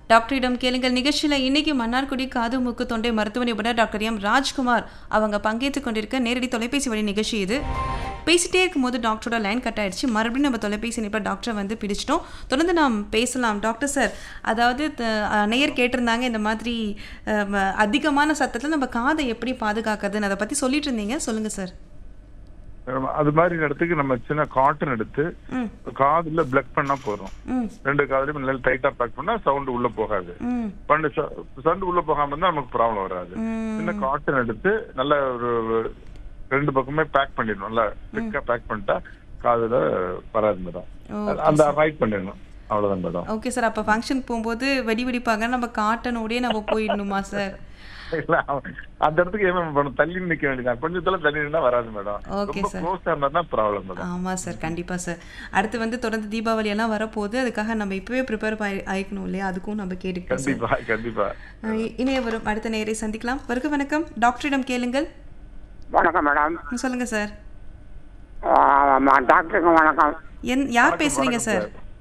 டாக்டரிடம் கேளுங்கள் நிகழ்ச்சியில் இன்னைக்கு மன்னார்குடி காது மூக்கு தொண்டை மருத்துவ நிபுணர் டாக்டர் எம் ராஜ்குமார் அவங்க பங்கேற்றுக் கொண்டிருக்க நேரடி தொலைபேசி வழி நிகழ்ச்சி இது பேசிட்டே இருக்கும்போது டாக்டரோட லைன் கட் ஆயிடுச்சு மறுபடியும் நம்ம தொலைபேசி இணைப்பில் டாக்டரை வந்து பிடிச்சிட்டோம் தொடர்ந்து நாம் பேசலாம் டாக்டர் சார் அதாவது த- அஹ், நேயர் கேட்டிருந்தாங்க இந்த மாதிரி அஹ், ம- அதிகமான சத்தத்தில் நம்ம காதை எப்படி பாதுகாக்கிறதுன்னு அதை பற்றி சொல்லிட்டு இருந்தீங்க சொல்லுங்கள் சார் நம்ம அது மாதிரி இடத்துக்கு நம்ம சின்ன காட்டன் எடுத்து ம் காதுல பிளக் பண்ணா போதும் ம் ரெண்டு காதுலயும் நல்லா டைட்டா பேக் பண்ணா சவுண்ட் உள்ள போகாது ம் பண்ணு சவுண்ட் உள்ள போகாம இருந்தா நமக்கு ப்ராப்ளம் வராது ம். சின்ன காட்டன் எடுத்து நல்ல ஒரு ஒரு ரெண்டு பக்கமே பேக் பண்ணிடணும் நல்லா திக்கா பேக் பண்ணிட்டா காதுல வராது மேடம் ஓகே அந்த அவாய்ட் பண்ணிடணும் அவ்வளவுதான் மேடம் ஓகே சார் அப்போ ஃபங்க்ஷன் போகும்போது வெடி வெடிப்பாங்க நம்ம காட்டனோடயே நம்ம போயிடணுமா சார் இல்ல, அவன் அந்த இடத்துக்கு ஏன் பண்ணும் தள்ளி நிக்க வேண்டியதான் கொஞ்சத்துல தள்ளி நின்னா வராது மேடம் Okay, ரொம்ப sir. க்ளோஸா இருந்தா தான் ப்ராப்ளம் மேடம் ஆமாம் சார் கண்டிப்பாக சார் அடுத்து வந்து தொடர்ந்து தீபாவளி எல்லாம் வரப்போகுது அதுக்காக நம்ம இப்போவே ப்ரிப்பேர் ஆயிக்கணும் இல்லையா அதுக்கும் நம்ம கேட்டுக்கிட்டோம் சார் கண்டிப்பா கண்டிப்பா அஹ் இணைய வரும் அடுத்த நேரை சந்திக்கலாம் வருக வணக்கம் டாக்டரிடம் கேளுங்கள் வணக்கம் மேடம் சொல்லுங்கள் சார் ஆ, ஆமா, டாக்டருக்கு வணக்கம் என் யார் வணக்கம், பேசுறீங்க வணக்கம் சார்